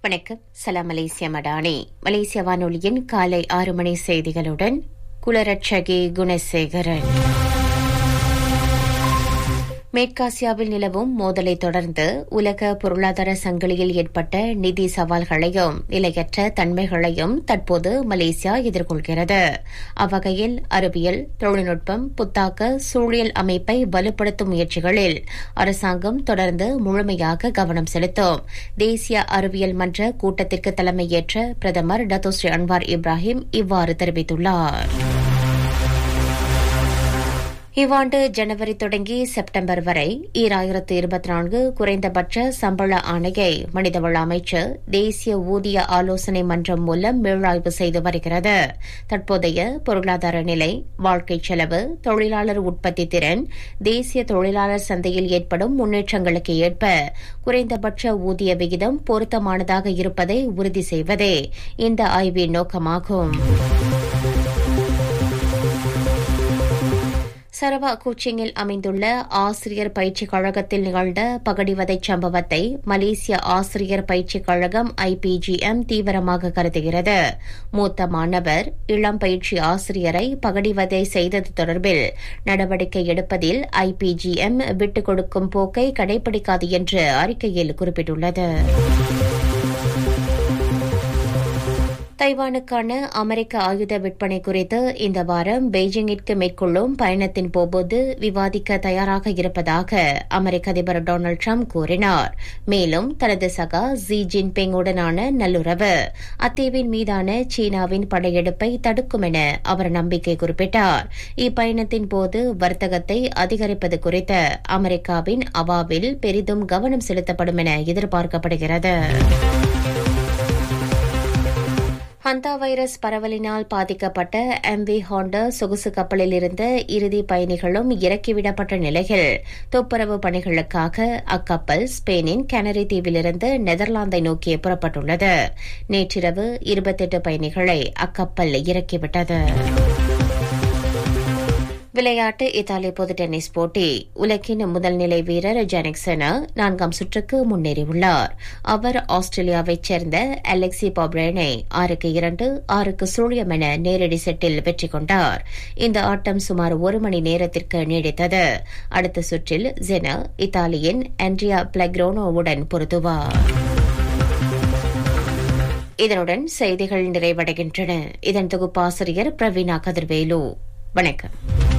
வணக்கம் சலாம் மலேசிய மடானி மலேசிய வானொலியின் காலை ஆறு மணி செய்திகளுடன் குலரட்சகி குணசேகரன் மேற்காசியாவில் நிலவும் மோதலை தொடர்ந்து உலக பொருளாதார சங்கிலியில் ஏற்பட்ட நிதி சவால்களையும் நிலையற்ற தன்மைகளையும் தற்போது மலேசியா எதிர்கொள்கிறது அவ்வகையில் அறிவியல் தொழில்நுட்பம் புத்தாக்க சூழியல் அமைப்பை வலுப்படுத்தும் முயற்சிகளில் அரசாங்கம் தொடர்ந்து முழுமையாக கவனம் செலுத்தும் தேசிய அறிவியல் மன்ற கூட்டத்திற்கு தலைமையேற்ற பிரதமர் டத்தோஸ்ரீ அன்வார் இப்ராஹிம் இவ்வாறு தெரிவித்துள்ளார் இவ்வாண்டு ஜனவரி தொடங்கி செப்டம்பர் வரை ஈராயிரத்து இருபத்தி நான்கு குறைந்தபட்ச சம்பள ஆணையை மனிதவள அமைச்சர் தேசிய ஊதிய ஆலோசனை மன்றம் மூலம் மீளாய்வு செய்து வருகிறது தற்போதைய பொருளாதார நிலை வாழ்க்கை செலவு தொழிலாளர் உற்பத்தி திறன் தேசிய தொழிலாளர் சந்தையில் ஏற்படும் முன்னேற்றங்களுக்கு ஏற்ப குறைந்தபட்ச ஊதிய விகிதம் பொருத்தமானதாக இருப்பதை உறுதி செய்வதே இந்த ஆய்வின் நோக்கமாகும் சரவா கோச்சிங்கில் அமைந்துள்ள ஆசிரியர் பயிற்சிக் கழகத்தில் நிகழ்ந்த பகடிவதை சம்பவத்தை மலேசிய ஆசிரியர் பயிற்சிக் கழகம் ஐபிஜிஎம் தீவிரமாக கருதுகிறது மூத்த மாணவர் இளம் பயிற்சி ஆசிரியரை பகடிவதை செய்தது தொடர்பில் நடவடிக்கை எடுப்பதில் ஐபிஜிஎம் விட்டுக் கொடுக்கும் போக்கை கடைபிடிக்காது என்று அறிக்கையில் குறிப்பிட்டுள்ளது தைவானுக்கான அமெரிக்க ஆயுத விற்பனை குறித்து இந்த வாரம் பெய்ஜிங்கிற்கு மேற்கொள்ளும் பயணத்தின் போது விவாதிக்க தயாராக இருப்பதாக அமெரிக்க அதிபர் டொனால்டு ட்ரம்ப் கூறினார் மேலும் தனது சகா ஜி ஜின்பிங்குடனான நல்லுறவு அத்தீவின் மீதான சீனாவின் படையெடுப்பை தடுக்கும் என அவர் நம்பிக்கை குறிப்பிட்டார் இப்பயணத்தின் போது வர்த்தகத்தை அதிகரிப்பது குறித்த அமெரிக்காவின் அவாவில் பெரிதும் கவனம் செலுத்தப்படும் என எதிர்பார்க்கப்படுகிறது ஹந்தா வைரஸ் பரவலினால் பாதிக்கப்பட்ட எம் வி ஹாண்டா சொகுசு கப்பலில் இருந்த இறுதி பயணிகளும் இறக்கிவிடப்பட்ட நிலையில் துப்புரவு பணிகளுக்காக அக்கப்பல் ஸ்பெயினின் கனரி தீவிலிருந்து நெதர்லாந்தை நோக்கி புறப்பட்டுள்ளது நேற்றிரவு இருபத்தெட்டு பயணிகளை அக்கப்பல் இறக்கிவிட்டது விளையாட்டு இத்தாலி பொது டென்னிஸ் போட்டி உலகின் முதல் நிலை வீரர் ஜெனிக் செனா நான்காம் சுற்றுக்கு முன்னேறியுள்ளார் அவர் ஆஸ்திரேலியாவைச் சேர்ந்த அலெக்சி பாப்ரேனை ஆறுக்கு இரண்டு ஆறுக்கு சுழியம் என நேரடி செட்டில் வெற்றி கொண்டார் இந்த ஆட்டம் சுமார் ஒரு மணி நேரத்திற்கு நீடித்தது அடுத்த சுற்றில் ஜெனா இத்தாலியின் ஆண்ட்ரியா பிளக்ரோனோவுடன் பொருத்துவார் இதனுடன் செய்திகள் நிறைவடைகின்றன இதன் தொகுப்பாசிரியர் பிரவீனா கதிர்வேலு வணக்கம்